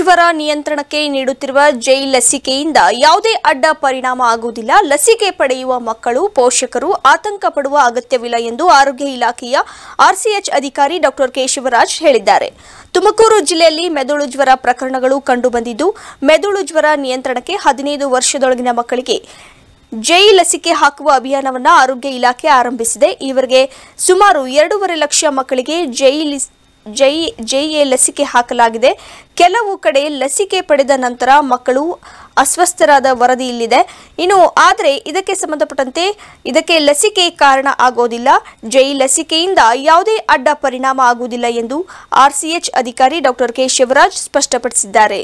ಜ್ವರ ನಿಯಂತ್ರಣಕ್ಕೆ ನೀಡುತ್ತಿರುವ ಜೈ ಲಸಿಕೆಯಿಂದ ಯಾವುದೇ ಅಡ್ಡ ಪರಿಣಾಮ ಆಗುವುದಿಲ್ಲ ಲಸಿಕೆ ಪಡೆಯುವ ಮಕ್ಕಳು ಪೋಷಕರು ಆತಂಕ ಪಡುವ ಅಗತ್ಯವಿಲ್ಲ ಎಂದು ಆರೋಗ್ಯ ಇಲಾಖೆಯ ಆರ್ಸಿಎಚ್ ಅಧಿಕಾರಿ ಡಾಕ್ಟರ್ ಕೇಶವರಾಜ್ ಹೇಳಿದ್ದಾರೆ ತುಮಕೂರು ಜಿಲ್ಲೆಯಲ್ಲಿ ಮೆದುಳು ಜ್ವರ ಪ್ರಕರಣಗಳು ಕಂಡುಬಂದಿದ್ದು ಮೆದುಳು ಜ್ವರ ನಿಯಂತ್ರಣಕ್ಕೆ ಹದಿನೈದು ವರ್ಷದೊಳಗಿನ ಮಕ್ಕಳಿಗೆ ಜೈ ಲಸಿಕೆ ಹಾಕುವ ಅಭಿಯಾನವನ್ನು ಆರೋಗ್ಯ ಇಲಾಖೆ ಆರಂಭಿಸಿದೆ ಈವರೆಗೆ ಸುಮಾರು ಎರಡೂವರೆ ಲಕ್ಷ ಮಕ್ಕಳಿಗೆ ಜೈ ಲಿಸ್- ಜೈ ಜೈಎ ಲಸಿಕೆ ಹಾಕಲಾಗಿದೆ ಕೆಲವು ಕಡೆ ಲಸಿಕೆ ಪಡೆದ ನಂತರ ಮಕ್ಕಳು ಅಸ್ವಸ್ಥರಾದ ವರದಿ ಇಲ್ಲಿದೆ ಇನ್ನು ಆದರೆ ಇದಕ್ಕೆ ಸಂಬಂಧಪಟ್ಟಂತೆ ಇದಕ್ಕೆ ಲಸಿಕೆ ಕಾರಣ ಆಗೋದಿಲ್ಲ ಜೈ ಲಸಿಕೆಯಿಂದ ಯಾವುದೇ ಅಡ್ಡ ಪರಿಣಾಮ ಆಗುವುದಿಲ್ಲ ಎಂದು ಆರ್ಸಿಎಚ್ ಅಧಿಕಾರಿ ಡಾಕ್ಟರ್ ಕೆ ಶಿವರಾಜ್ ಸ್ಪಷ್ಟಪಡಿಸಿದ್ದಾರೆ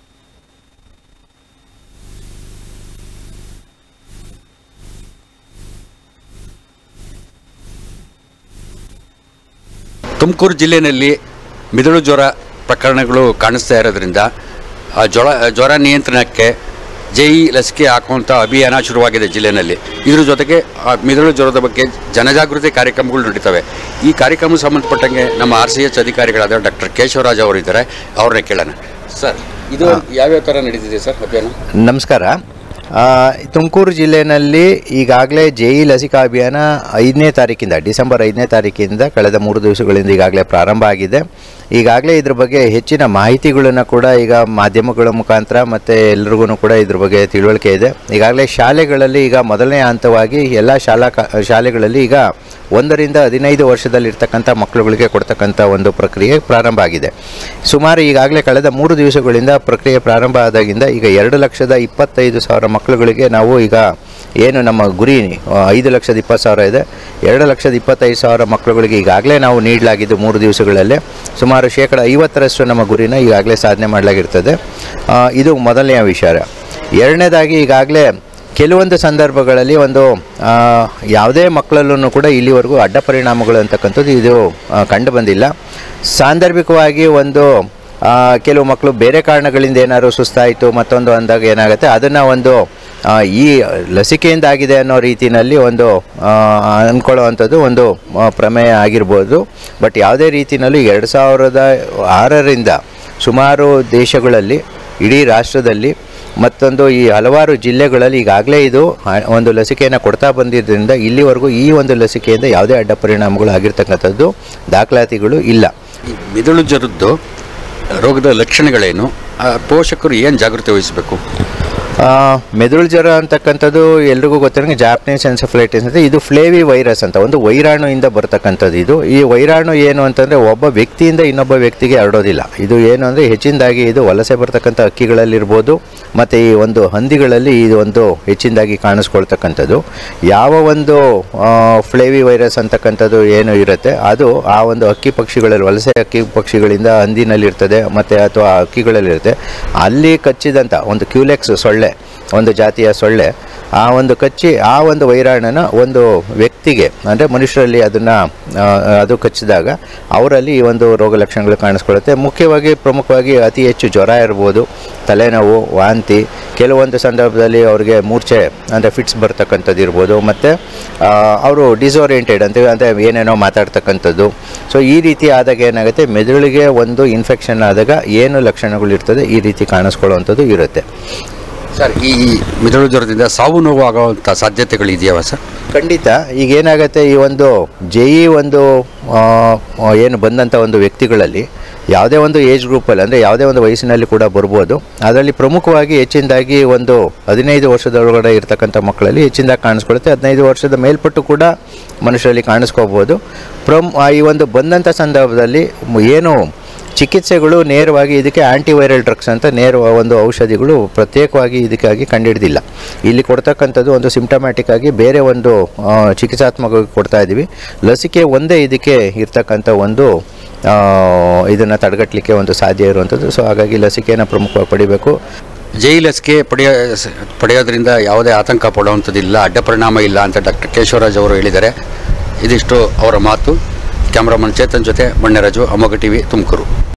ತುಮಕೂರು ಜಿಲ್ಲೆಯಲ್ಲಿ ಮಿದುಳು ಜ್ವರ ಪ್ರಕರಣಗಳು ಕಾಣಿಸ್ತಾ ಇರೋದ್ರಿಂದ ಆ ಜ್ವರ ಜ್ವರ ನಿಯಂತ್ರಣಕ್ಕೆ ಜೈ ಲಸಿಕೆ ಹಾಕುವಂಥ ಅಭಿಯಾನ ಶುರುವಾಗಿದೆ ಜಿಲ್ಲೆಯಲ್ಲಿ ಇದ್ರ ಜೊತೆಗೆ ಆ ಮಿದುಳು ಜ್ವರದ ಬಗ್ಗೆ ಜನಜಾಗೃತಿ ಕಾರ್ಯಕ್ರಮಗಳು ನಡೀತವೆ ಈ ಕಾರ್ಯಕ್ರಮ ಸಂಬಂಧಪಟ್ಟಂಗೆ ನಮ್ಮ ಆರ್ ಸಿ ಎಚ್ ಅಧಿಕಾರಿಗಳಾದ ಡಾಕ್ಟರ್ ಕೇಶವರಾಜ್ ಅವರು ಇದ್ದಾರೆ ಅವ್ರನ್ನೇ ಕೇಳೋಣ ಸರ್ ಇದು ಯಾವ್ಯಾವ ಥರ ನಡೀತಿದೆ ಸರ್ ಅಭಿಯಾನ ನಮಸ್ಕಾರ ಆ, ತುಮಕೂರು ಜಿಲ್ಲೆಯಲ್ಲಿ ಈಗಾಗಲೇ ಜೆ ಇ ಲಸಿಕಾ ಅಭಿಯಾನ ಐದನೇ ತಾರೀಕಿಂದ ಡಿಸೆಂಬರ್ ಐದನೇ ತಾರೀಕಿಂದ ಕಳೆದ ಮೂರು ದಿವಸಗಳಿಂದ ಈಗಾಗಲೇ ಪ್ರಾರಂಭ ಆಗಿದೆ ಈಗಾಗಲೇ ಇದ್ರ ಬಗ್ಗೆ ಹೆಚ್ಚಿನ ಮಾಹಿತಿಗಳನ್ನು ಕೂಡ ಈಗ ಮಾಧ್ಯಮಗಳ ಮುಖಾಂತರ ಮತ್ತು ಎಲ್ರಿಗೂ ಕೂಡ ಇದ್ರ ಬಗ್ಗೆ ತಿಳುವಳಿಕೆ ಇದೆ ಈಗಾಗಲೇ ಶಾಲೆಗಳಲ್ಲಿ ಈಗ ಮೊದಲನೇ ಹಂತವಾಗಿ ಎಲ್ಲ ಶಾಲಾ ಕ- ಶಾಲೆಗಳಲ್ಲಿ ಈಗ ಒಂದರಿಂದ ಹದಿನೈದು ವರ್ಷದಲ್ಲಿರ್ತಕ್ಕಂಥ ಮಕ್ಕಳುಗಳಿಗೆ ಕೊಡ್ತಕ್ಕಂಥ ಒಂದು ಪ್ರಕ್ರಿಯೆ ಪ್ರಾರಂಭ ಆಗಿದೆ ಸುಮಾರು ಈಗಾಗಲೇ ಕಳೆದ ಮೂರು ದಿವಸಗಳಿಂದ ಪ್ರಕ್ರಿಯೆ ಪ್ರಾರಂಭ ಆದಾಗಿಂದ ಈಗ ಎರಡು ಲಕ್ಷದ ಇಪ್ಪತ್ತೈದು ಸಾವಿರ ಮಕ್ಕಳುಗಳಿಗೆ ನಾವು ಈಗ ಏನು ನಮ್ಮ ಗುರಿ ಆ, ಐದು ಲಕ್ಷದ ಇಪ್ಪತ್ತು ಸಾವಿರ ಇದೆ ಎರಡು ಲಕ್ಷದ ಇಪ್ಪತ್ತೈದು ಸಾವಿರ ಮಕ್ಕಳುಗಳಿಗೆ ಈಗಾಗಲೇ ನಾವು ನೀಡಲಾಗಿದ್ದು ಮೂರು ದಿವಸಗಳಲ್ಲೇ ಸುಮಾರು ಶೇಕಡ ಐವತ್ತರಷ್ಟು ನಮ್ಮ ಗುರಿನ ಈಗಾಗಲೇ ಸಾಧನೆ ಮಾಡಲಾಗಿರ್ತದೆ ಆ, ಇದು ಮೊದಲನೆಯ ವಿಚಾರ ಎರಡನೇದಾಗಿ ಈಗಾಗಲೇ ಕೆಲವೊಂದು ಸಂದರ್ಭಗಳಲ್ಲಿ ಒಂದು ಆ, ಯಾವುದೇ ಮಕ್ಕಳಲ್ಲೂ ಕೂಡ ಇಲ್ಲಿವರೆಗೂ ಅಡ್ಡ ಪರಿಣಾಮಗಳು ಅಂತಕ್ಕಂಥದ್ದು ಇದು ಆ, ಕಂಡು ಬಂದಿಲ್ಲ ಸಾಂದರ್ಭಿಕವಾಗಿ ಒಂದು ಆ, ಕೆಲವು ಮಕ್ಕಳು ಬೇರೆ ಕಾರಣಗಳಿಂದ ಏನಾದ್ರು ಸುಸ್ತಾಯಿತು ಮತ್ತೊಂದು ಅಂದಾಗ ಏನಾಗುತ್ತೆ ಅದನ್ನು ಒಂದು ಆ, ಈ ಲಸಿಕೆಯಿಂದ ಆಗಿದೆ ಅನ್ನೋ ರೀತಿಯಲ್ಲಿ ಒಂದು ಆ, ಅಂದ್ಕೊಳ್ಳುವಂಥದ್ದು ಒಂದು ಆ, ಪ್ರಮೇಯ ಆಗಿರ್ಬೋದು ಬಟ್ ಯಾವುದೇ ರೀತಿಯಲ್ಲೂ ಎರಡು ಸಾವಿರದ ಆರರಿಂದ ಸುಮಾರು ದೇಶಗಳಲ್ಲಿ ಇಡೀ ರಾಷ್ಟ್ರದಲ್ಲಿ ಮತ್ತೊಂದು ಈ ಹಲವಾರು ಜಿಲ್ಲೆಗಳಲ್ಲಿ ಈಗಾಗಲೇ ಇದು ಆ, ಒಂದು ಲಸಿಕೆಯನ್ನು ಕೊಡ್ತಾ ಬಂದಿದ್ದರಿಂದ ಇಲ್ಲಿವರೆಗೂ ಈ ಒಂದು ಲಸಿಕೆಯಿಂದ ಯಾವುದೇ ಅಡ್ಡ ಪರಿಣಾಮಗಳು ಆಗಿರ್ತಕ್ಕಂಥದ್ದು ದಾಖಲಾತಿಗಳು ಇಲ್ಲ ಈ ಮಿದುಳು ಜ್ವರದ್ದು ರೋಗದ ಲಕ್ಷಣಗಳೇನು ಆ ಪೋಷಕರು ಏನು ಜಾಗೃತಿ ವಹಿಸಬೇಕು ಆ, ಮೆದುಳು ಜ್ವರ ಅಂತಕ್ಕಂಥದ್ದು ಎಲ್ರಿಗೂ ಗೊತ್ತಿರೋಂಗೆ ಜಾಪನೀಸ್ ಎನ್ಸೆಫಲೈಟಿಸ್ ಅಂತ ಇದು ಫ್ಲೇವಿ ವೈರಸ್ ಅಂತ ಒಂದು ವೈರಾಣುವಿಂದ ಬರ್ತಕ್ಕಂಥದ್ದು ಇದು ಈ ವೈರಾಣು ಏನು ಅಂತಂದರೆ ಒಬ್ಬ ವ್ಯಕ್ತಿಯಿಂದ ಇನ್ನೊಬ್ಬ ವ್ಯಕ್ತಿಗೆ ಹರಡೋದಿಲ್ಲ ಇದು ಏನು ಅಂದರೆ ಹೆಚ್ಚಿನದಾಗಿ ಇದು ವಲಸೆ ಬರ್ತಕ್ಕಂಥ ಅಕ್ಕಿಗಳಲ್ಲಿರ್ಬೋದು ಮತ್ತು ಈ ಒಂದು ಹಂದಿಗಳಲ್ಲಿ ಇದು ಒಂದು ಹೆಚ್ಚಿನದಾಗಿ ಕಾಣಿಸ್ಕೊಳ್ತಕ್ಕಂಥದ್ದು ಯಾವ ಒಂದು ಆ, ಫ್ಲೇವಿ ವೈರಸ್ ಅಂತಕ್ಕಂಥದ್ದು ಏನು ಇರುತ್ತೆ ಅದು ಆ ಒಂದು ಅಕ್ಕಿ ಪಕ್ಷಿಗಳಲ್ಲಿ ವಲಸೆ ಅಕ್ಕಿ ಪಕ್ಷಿಗಳಿಂದ ಹಂದಿನಲ್ಲಿರ್ತದೆ ಮತ್ತು ಅಥವಾ ಅಕ್ಕಿಗಳಲ್ಲಿರುತ್ತೆ ಅಲ್ಲಿ ಕಚ್ಚಿದಂಥ ಒಂದು ಕ್ಯೂಲೆಕ್ಸ್ ಸೊಳ್ಳೆ ಒಂದು ಜಾತಿಯ ಸೊಳ್ಳೆ ಆ ಒಂದು ಕಚ್ಚಿ ಆ ಒಂದು ವೈರಾಣನ ಒಂದು ವ್ಯಕ್ತಿಗೆ ಅಂದರೆ ಮನುಷ್ಯರಲ್ಲಿ ಅದನ್ನು ಅದು ಕಚ್ಚಿದಾಗ ಅವರಲ್ಲಿ ಈ ಒಂದು ರೋಗ ಲಕ್ಷಣಗಳು ಕಾಣಿಸ್ಕೊಳ್ಳುತ್ತೆ ಮುಖ್ಯವಾಗಿ ಪ್ರಮುಖವಾಗಿ ಅತಿ ಹೆಚ್ಚು ಜ್ವರ ಇರ್ಬೋದು ತಲೆನೋವು ವಾಂತಿ ಕೆಲವೊಂದು ಸಂದರ್ಭದಲ್ಲಿ ಅವ್ರಿಗೆ ಮೂರ್ಛೆ ಅಂದರೆ ಫಿಟ್ಸ್ ಬರ್ತಕ್ಕಂಥದ್ದು ಇರ್ಬೋದು ಮತ್ತು ಅವರು ಡಿಸೋರಿಯೆಂಟೆಡ್ ಅಂತ ಅಂದರೆ ಏನೇನೋ ಮಾತಾಡ್ತಕ್ಕಂಥದ್ದು ಸೊ ಈ ರೀತಿ ಆದಾಗ ಏನಾಗುತ್ತೆ ಮೆದುಳಿಗೆ ಒಂದು ಇನ್ಫೆಕ್ಷನ್ ಆದಾಗ ಏನು ಲಕ್ಷಣಗಳು ಇರ್ತದೆ ಈ ರೀತಿ ಕಾಣಿಸ್ಕೊಳ್ಳುವಂಥದ್ದು ಇರುತ್ತೆ ಸರ್ ಈ ಮಿದುಳು ಜ್ವರದಿಂದ ಸಾವು ನೋವು ಆಗುವಂಥ ಸಾಧ್ಯತೆಗಳು ಇದೆಯಾ ಸರ್ ಖಂಡಿತ ಈಗ ಏನಾಗುತ್ತೆ ಈ ಒಂದು ಜೆ ಇ ಒಂದು ಆ, ಆ, ಏನು ಬಂದಂಥ ಒಂದು ವ್ಯಕ್ತಿಗಳಲ್ಲಿ ಯಾವುದೇ ಒಂದು ಏಜ್ ಗ್ರೂಪಲ್ಲಿ ಅಂದರೆ ಯಾವುದೇ ಒಂದು ವಯಸ್ಸಿನಲ್ಲಿ ಕೂಡ ಬರ್ಬೋದು ಅದರಲ್ಲಿ ಪ್ರಮುಖವಾಗಿ ಹೆಚ್ಚಿನದಾಗಿ ಒಂದು ಹದಿನೈದು ವರ್ಷದೊಳಗಡೆ ಇರ್ತಕ್ಕಂಥ ಮಕ್ಕಳಲ್ಲಿ ಹೆಚ್ಚಿನದಾಗಿ ಕಾಣಿಸ್ಕೊಳ್ಳುತ್ತೆ ಹದಿನೈದು ವರ್ಷದ ಮೇಲ್ಪಟ್ಟು ಕೂಡ ಮನುಷ್ಯರಲ್ಲಿ ಕಾಣಿಸ್ಕೋಬೋದು ಪ್ರಮ್ ಆ, ಈ ಒಂದು ಬಂದಂಥ ಸಂದರ್ಭದಲ್ಲಿ ಮ್- ಏನು ಚಿಕಿತ್ಸೆಗಳು ನೇರವಾಗಿ ಇದಕ್ಕೆ ಆ್ಯಂಟಿವೈರಲ್ ಡ್ರಗ್ಸ್ ಅಂತ ನೇರ ಒಂದು ಔಷಧಿಗಳು ಪ್ರತ್ಯೇಕವಾಗಿ ಇದಕ್ಕಾಗಿ ಕಂಡುಹಿಡಿದಿಲ್ಲ ಇಲ್ಲಿ ಕೊಡ್ತಕ್ಕಂಥದ್ದು ಒಂದು ಸಿಂಪ್ಟಮ್ಯಾಟಿಕ್ ಆಗಿ ಬೇರೆ ಒಂದು ಆ, ಚಿಕಿತ್ಸಾತ್ಮಕವಾಗಿ ಕೊಡ್ತಾ ಇದ್ದೀವಿ ಲಸಿಕೆ ಒಂದೇ ಇದಕ್ಕೆ ಇರ್ತಕ್ಕಂಥ ಒಂದು ಇದನ್ನು ತಡೆಗಟ್ಟಲಿಕ್ಕೆ ಒಂದು ಸಾಧ್ಯ ಇರುವಂಥದ್ದು ಸೊ ಹಾಗಾಗಿ ಲಸಿಕೆಯನ್ನು ಪ್ರಮುಖವಾಗಿ ಪಡಿಬೇಕು ಜೈ ಲಸಿಕೆ ಪಡೆಯ ಸ- ಪಡೆಯೋದ್ರಿಂದ ಯಾವುದೇ ಆತಂಕ ಪಡುವಂಥದ್ದಿಲ್ಲ ಅಡ್ಡ ಪರಿಣಾಮ ಇಲ್ಲ ಅಂತ ಡಾಕ್ಟರ್ ಕೇಶವರಾಜ್ ಅವರು ಹೇಳಿದ್ದಾರೆ ಇದಿಷ್ಟು ಅವರ ಮಾತು ಕ್ಯಾಮ್ರಾಮನ್ ಚೇತನ್ ಜೊತೆ ಮಣ್ಣರಾಜು ಅಮೋಘ ಟಿವಿ ತುಮಕೂರು